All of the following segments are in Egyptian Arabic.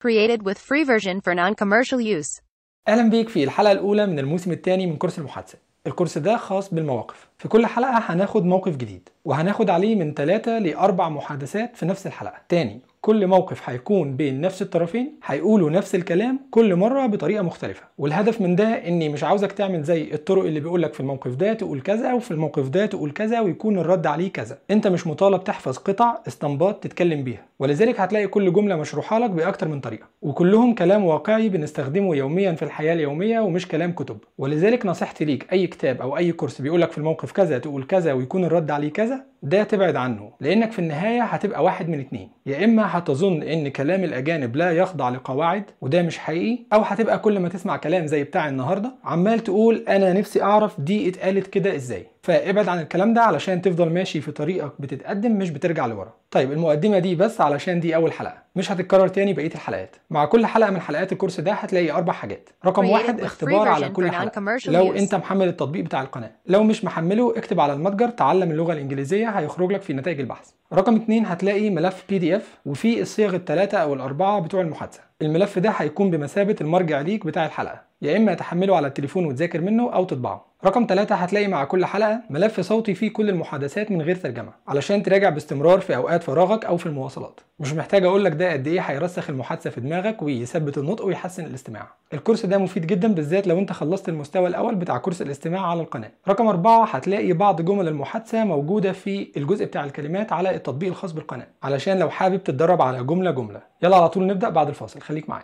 Created with free version for non-commercial use. اهلا بيك في الحلقه الاولى من الموسم الثاني من كورس المحادثه الكورس ده خاص بالمواقف في كل حلقه هناخد موقف جديد وهناخد عليه من 3 ل 4 محادثات في نفس الحلقه تاني كل موقف هيكون بين نفس الطرفين هيقولوا نفس الكلام كل مره بطريقه مختلفه والهدف من ده اني مش عاوزك تعمل زي الطرق اللي بيقولك في الموقف ده تقول كذا وفي الموقف ده تقول كذا ويكون الرد عليه كذا انت مش مطالب تحفظ قطع استنباط تتكلم بيها ولذلك هتلاقي كل جمله مشروحه لك باكتر من طريقه وكلهم كلام واقعي بنستخدمه يوميا في الحياه اليوميه ومش كلام كتب ولذلك نصيحتي ليك اي كتاب او اي كورس بيقولك في الموقف كذا تقول كذا ويكون الرد عليه كذا ده تبعد عنه لانك في النهايه هتبقى واحد من اتنين يا اما هتظن ان كلام الاجانب لا يخضع لقواعد وده مش حقيقي او هتبقى كل ما تسمع كلام زي بتاع النهارده عمال تقول انا نفسي اعرف دي اتقالت كده ازاي فابعد عن الكلام ده علشان تفضل ماشي في طريقك بتتقدم مش بترجع لورا طيب المقدمه دي بس علشان دي اول حلقه مش هتتكرر تاني بقيه الحلقات مع كل حلقه من حلقات الكورس ده هتلاقي اربع حاجات رقم Created واحد with free اختبار على version كل for حلقه non-commercial لو use. انت محمل التطبيق بتاع القناه لو مش محمله اكتب على المتجر تعلم اللغه الانجليزيه هيخرج لك في نتائج البحث رقم اتنين هتلاقي ملف بي دي اف وفيه الصيغ الثلاثه او الاربعه بتوع المحادثه الملف ده هيكون بمثابه المرجع ليك بتاع الحلقه يا اما تحمله على التليفون وتذاكر منه او تطبعه رقم ثلاثة هتلاقي مع كل حلقة ملف صوتي فيه كل المحادثات من غير ترجمة علشان تراجع باستمرار في أوقات فراغك أو في المواصلات مش محتاج أقول لك ده قد إيه هيرسخ المحادثة في دماغك ويثبت النطق ويحسن الاستماع الكورس ده مفيد جدا بالذات لو أنت خلصت المستوى الأول بتاع كورس الاستماع على القناة رقم أربعة هتلاقي بعض جمل المحادثة موجودة في الجزء بتاع الكلمات على التطبيق الخاص بالقناة علشان لو حابب تتدرب على جملة جملة يلا على طول نبدأ بعد الفاصل خليك معايا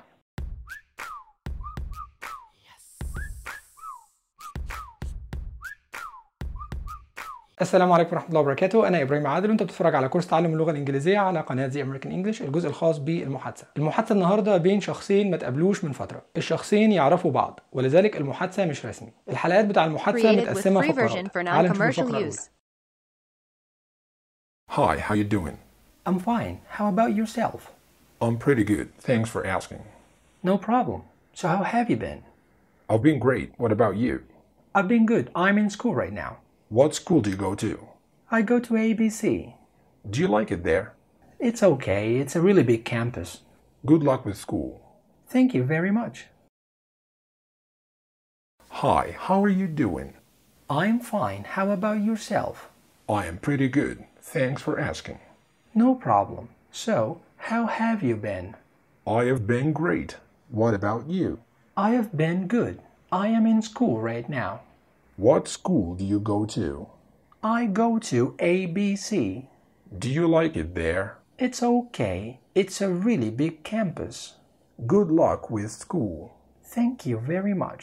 السلام عليكم ورحمه الله وبركاته انا ابراهيم عادل وانت بتتفرج على كورس تعلم اللغه الانجليزيه على قناه زي امريكان انجلش الجزء الخاص بالمحادثه المحادثه النهارده بين شخصين ما تقابلوش من فتره الشخصين يعرفوا بعض ولذلك المحادثه مش رسمي الحلقات بتاع المحادثه Created with متقسمه free version فقرات for تعال نشوف non-commercial الفقره الاولى use. Hi, how you doing? I'm fine how about yourself I'm pretty good. Thanks for asking. No problem so how have you been I've been great. What about you? I've been good I'm in school right now What school do you go to? I go to ABC Do you like it there? It's okay it's a really big campus Good luck with school. Thank you very much Hi, how are you doing? I'm fine how about yourself I am pretty good. Thanks for asking. No problem so how have you been I have been great. What about you? I have been good. I am in school right now. What school do you go to? I go to ABC. Do you like it there? It's okay. It's a really big campus. Good luck with school. Thank you very much.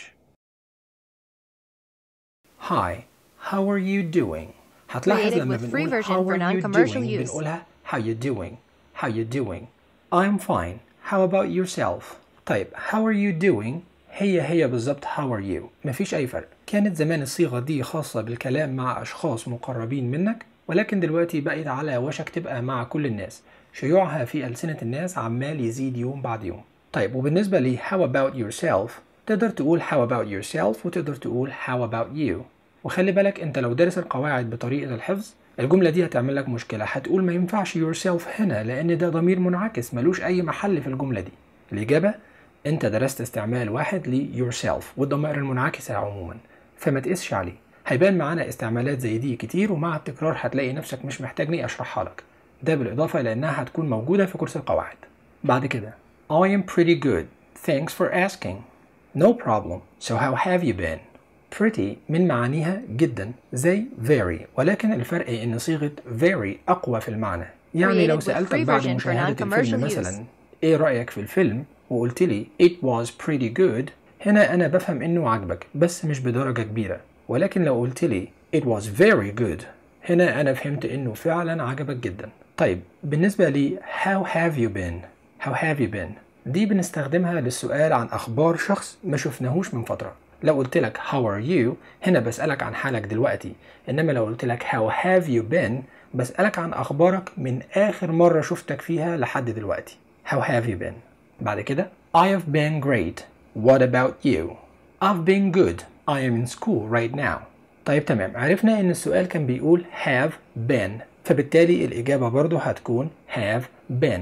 Hi, how are you doing? هتلاحظ Created لما with free بنقول version how for are you non-commercial doing use. بنقولها how you doing how you doing I'm fine how about yourself طيب how are you doing هي هي بالظبط how are you مفيش أي فرق كانت زمان الصيغة دي خاصة بالكلام مع أشخاص مقربين منك ولكن دلوقتي بقت على وشك تبقى مع كل الناس شيوعها في ألسنة الناس عمال يزيد يوم بعد يوم طيب وبالنسبة ل how about yourself تقدر تقول how about yourself وتقدر تقول how about you وخلي بالك انت لو دارس القواعد بطريقة الحفظ الجملة دي هتعمل لك مشكلة هتقول ما ينفعش yourself هنا لأن ده ضمير منعكس ملوش أي محل في الجملة دي الإجابة انت درست استعمال واحد ل yourself والضمائر المنعكسة عموما فما تقسش عليه هيبان معانا استعمالات زي دي كتير ومع التكرار هتلاقي نفسك مش محتاجني أشرحها لك ده بالإضافة لأنها هتكون موجودة في كورس القواعد بعد كده I am pretty good thanks for asking No problem so how have you been pretty من معانيها جدا زي very ولكن الفرق ان صيغة very اقوى في المعنى يعني Created لو with سألتك free بعد version for مشاهدة non-commercial الفيلم use. مثلا ايه رأيك في الفيلم وقلت لي it was pretty good هنا انا بفهم انه عجبك بس مش بدرجة كبيرة ولكن لو قلت لي it was very good هنا انا فهمت انه فعلا عجبك جدا طيب بالنسبة لي how have you been how have you been دي بنستخدمها للسؤال عن اخبار شخص ما شفناهوش من فترة لو قلت لك how are you هنا بسألك عن حالك دلوقتي إنما لو قلت لك how have you been بسألك عن أخبارك من آخر مرة شفتك فيها لحد دلوقتي how have you been بعد كده I have been great what about you I've been good I am in school right now طيب تمام عرفنا إن السؤال كان بيقول have been فبالتالي الإجابة برضو هتكون have been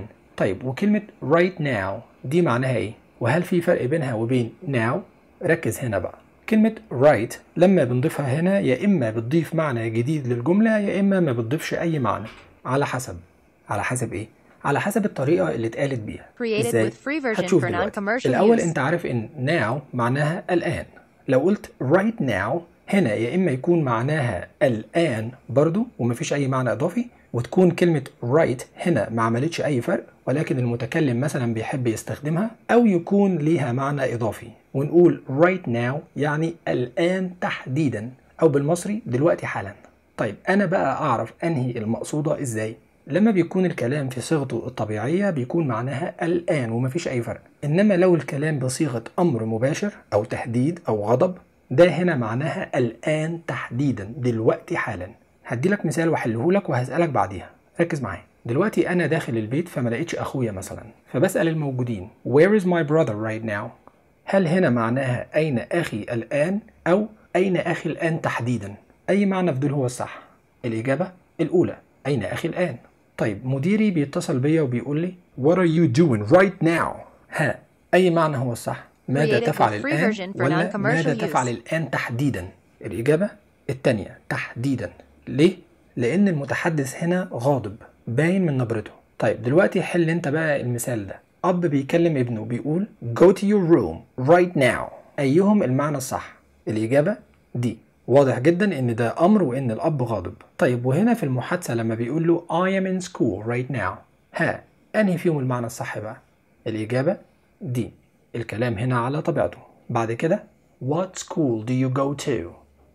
طيب وكلمة right now دي معناها ايه وهل في فرق بينها وبين now ركز هنا بقى كلمة right لما بنضيفها هنا يا إما بتضيف معنى جديد للجملة يا إما ما بتضيفش أي معنى على حسب على حسب إيه؟ على حسب الطريقة اللي اتقالت بيها Created إزاي؟ with free version هتشوف for دلوقتي. non-commercial الأول use. أنت عارف إن now معناها الآن لو قلت right now هنا يا إما يكون معناها الآن برضو ومفيش أي معنى إضافي وتكون كلمة right هنا ما عملتش أي فرق ولكن المتكلم مثلا بيحب يستخدمها أو يكون ليها معنى إضافي ونقول right now يعني الآن تحديدا أو بالمصري دلوقتي حالا طيب أنا بقى أعرف أنهي المقصودة إزاي لما بيكون الكلام في صيغته الطبيعية بيكون معناها الآن ومفيش أي فرق إنما لو الكلام بصيغة أمر مباشر أو تهديد أو غضب ده هنا معناها الآن تحديدا دلوقتي حالا هديلك مثال واحله لك وهسألك بعديها ركز معايا دلوقتي أنا داخل البيت فما لقيتش أخويا مثلا فبسأل الموجودين Where is my brother right now هل هنا معناها أين أخي الآن أو أين أخي الآن تحديدا أي معنى في دول هو الصح الإجابة الأولى أين أخي الآن طيب مديري بيتصل بيا وبيقول لي What are you doing right now? ها أي معنى هو الصح ماذا Created تفعل with free الآن version for ولا non-commercial ماذا use. تفعل الآن تحديدا الإجابة التانية تحديدا ليه؟ لأن المتحدث هنا غاضب باين من نبرته طيب دلوقتي حل أنت بقى المثال ده أب بيكلم ابنه بيقول go to your room right now أيهم المعنى الصح الإجابة دي واضح جدا ان ده امر وان الاب غاضب طيب وهنا في المحادثه لما بيقول له I am in school right now ها انهي فيهم المعنى الصح بقى الاجابه دي الكلام هنا على طبيعته بعد كده What school do you go to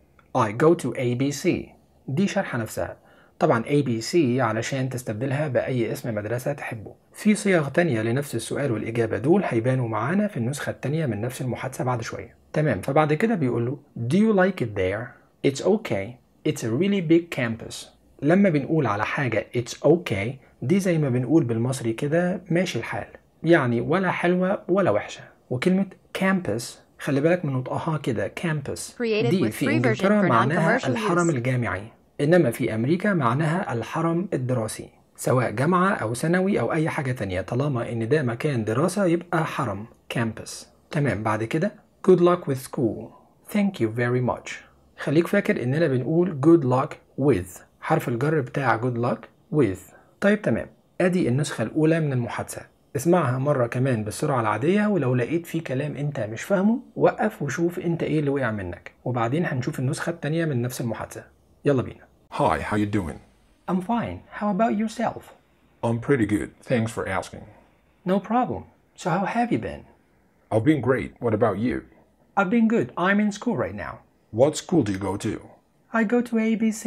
I go to ABC دي شرحة نفسها طبعا ABC علشان تستبدلها بأي اسم مدرسة تحبه في صيغ تانية لنفس السؤال والإجابة دول هيبانوا معانا في النسخة التانية من نفس المحادثة بعد شوية تمام فبعد كده بيقول له Do you like it there? It's okay It's a really big campus لما بنقول على حاجة It's okay دي زي ما بنقول بالمصري كده ماشي الحال يعني ولا حلوة ولا وحشة وكلمة campus خلي بالك من نطقها كده campus Created دي with في free version انجلترا for معناها non-commercial الحرم use. الجامعي انما في امريكا معناها الحرم الدراسي سواء جامعة او ثانوي او اي حاجة تانية طالما ان ده مكان دراسة يبقى حرم campus تمام بعد كده good luck with school thank you very much خليك فاكر اننا بنقول good luck with حرف الجر بتاع good luck with طيب تمام ادي النسخة الاولى من المحادثة اسمعها مرة كمان بالسرعة العادية ولو لقيت في كلام انت مش فاهمه وقف وشوف انت ايه اللي وقع منك وبعدين هنشوف النسخة التانية من نفس المحادثة يلا بينا Hi, how you doing? I'm fine. How about yourself? I'm pretty good. Thanks for asking. No problem. So how have you been? I've been great. What about you? I've been good. I'm in school right now. What school do you go to? I go to ABC.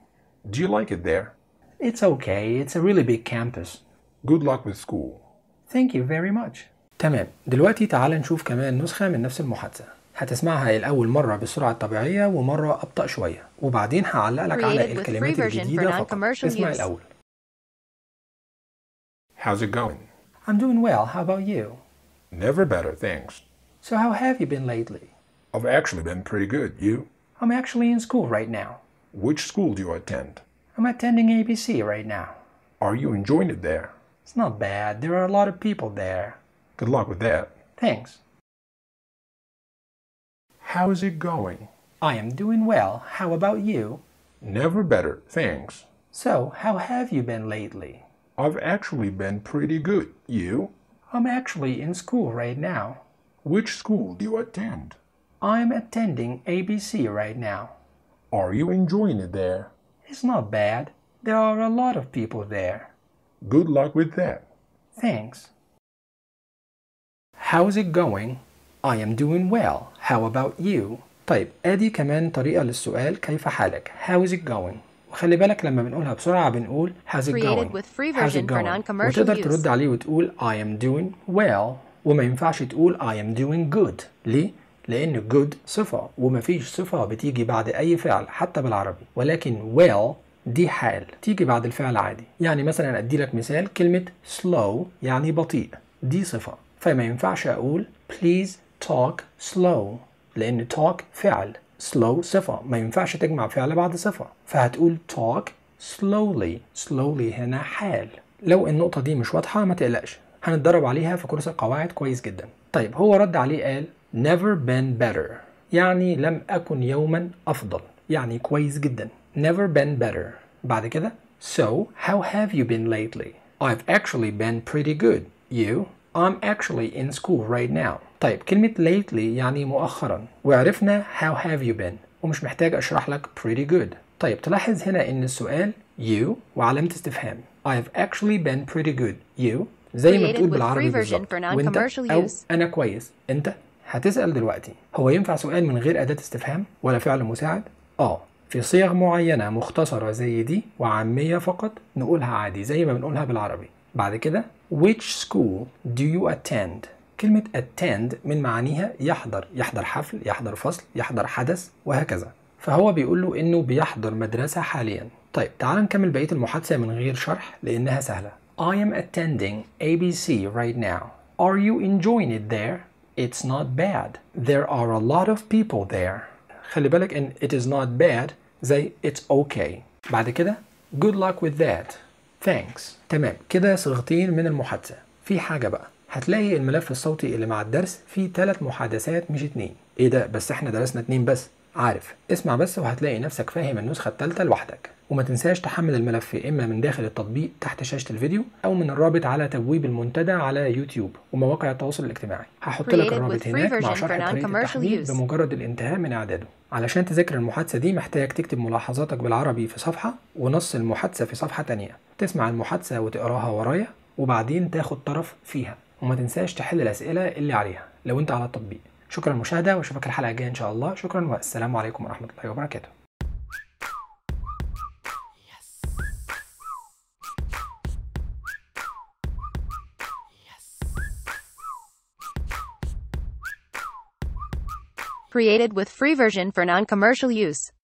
Do you like it there? It's okay. It's a really big campus. Good luck with school. Thank you very much. تمام دلوقتي تعال نشوف كمان نسخة من نفس المحادثة هتسمعها الأول مرة بالسرعة الطبيعية ومرة أبطأ شوية وبعدين هعلق لك على Created with الكلمات free version for الجديدة فقط non-commercial اسمع use. الأول How's it going? I'm doing well. How about you? Never better, thanks. So how have you been lately? I've actually been pretty good. You? I'm actually in school right now. Which school do you attend? I'm attending ABC right now. Are you enjoying it there? It's not bad. There are a lot of people there. Good luck with that. Thanks. How is it going? I am doing well. How about you? Never better, thanks. So, how have you been lately? I've actually been pretty good. You? I'm actually in school right now. Which school do you attend? I'm attending ABC right now. Are you enjoying it there? It's not bad. There are a lot of people there. Good luck with that. Thanks. How's it going? I am doing well. How about you? طيب ادي كمان طريقة للسؤال كيف حالك؟ How's it going? وخلي بالك لما بنقولها بسرعة بنقول how's it Created going؟ with free How's version it for going؟ non-commercial وتقدر use. ترد عليه وتقول I am doing well وما ينفعش تقول I am doing good ليه؟ لأن good صفة ومفيش صفة بتيجي بعد أي فعل حتى بالعربي ولكن well دي حال تيجي بعد الفعل عادي يعني مثلا أدي لك مثال كلمة slow يعني بطيء دي صفة فما ينفعش أقول please talk slow لأن talk فعل slow صفة ما ينفعش تجمع فعل بعد صفة فهتقول talk slowly slowly هنا حال لو النقطة دي مش واضحة ما تقلقش هنتدرب عليها في كورس القواعد كويس جدا طيب هو رد عليه قال never been better يعني لم أكن يوما أفضل يعني كويس جدا never been better بعد كده so how have you been lately I've actually been pretty good you I'm actually in school right now طيب كلمة lately يعني مؤخرا وعرفنا how have you been ومش محتاج أشرح لك pretty good طيب تلاحظ هنا إن السؤال you وعلامة استفهام I've actually been pretty good you زي ما Created بتقول with بالعربي free version بالظبط for وانت non-commercial أو use. أنا كويس أنت هتسأل دلوقتي هو ينفع سؤال من غير أداة استفهام ولا فعل مساعد؟ آه في صيغ معينة مختصرة زي دي وعامية فقط نقولها عادي زي ما بنقولها بالعربي بعد كده which school do you attend كلمة attend من معانيها يحضر يحضر حفل يحضر فصل يحضر حدث وهكذا فهو بيقول له إنه بيحضر مدرسة حاليا طيب تعال نكمل بقية المحادثة من غير شرح لأنها سهلة I am attending ABC right now Are you enjoying it there? It's not bad. There are a lot of people there. خلي بالك إن it is not bad زي it's okay. بعد كده good luck with that. Thanks. تمام كده صيغتين من المحادثة. في حاجة بقى هتلاقي الملف الصوتي اللي مع الدرس فيه ثلاث محادثات مش اتنين. ايه ده بس احنا درسنا اتنين بس. عارف اسمع بس وهتلاقي نفسك فاهم النسخة الثالثة لوحدك وما تنساش تحمل الملف إما من داخل التطبيق تحت شاشة الفيديو أو من الرابط على تبويب المنتدى على يوتيوب ومواقع التواصل الاجتماعي هحط لك Created الرابط with free هناك مع version شرح for طريقة non-commercial التحميل use. بمجرد الانتهاء من إعداده علشان تذاكر المحادثة دي محتاج تكتب ملاحظاتك بالعربي في صفحة ونص المحادثة في صفحة تانية تسمع المحادثة وتقراها ورايا وبعدين تاخد طرف فيها وما تنساش تحل الأسئلة اللي عليها لو أنت على التطبيق شكرا للمشاهدة واشوفك الحلقة الجاية إن شاء الله شكرا والسلام عليكم ورحمة الله وبركاته Created with free version for non-commercial use.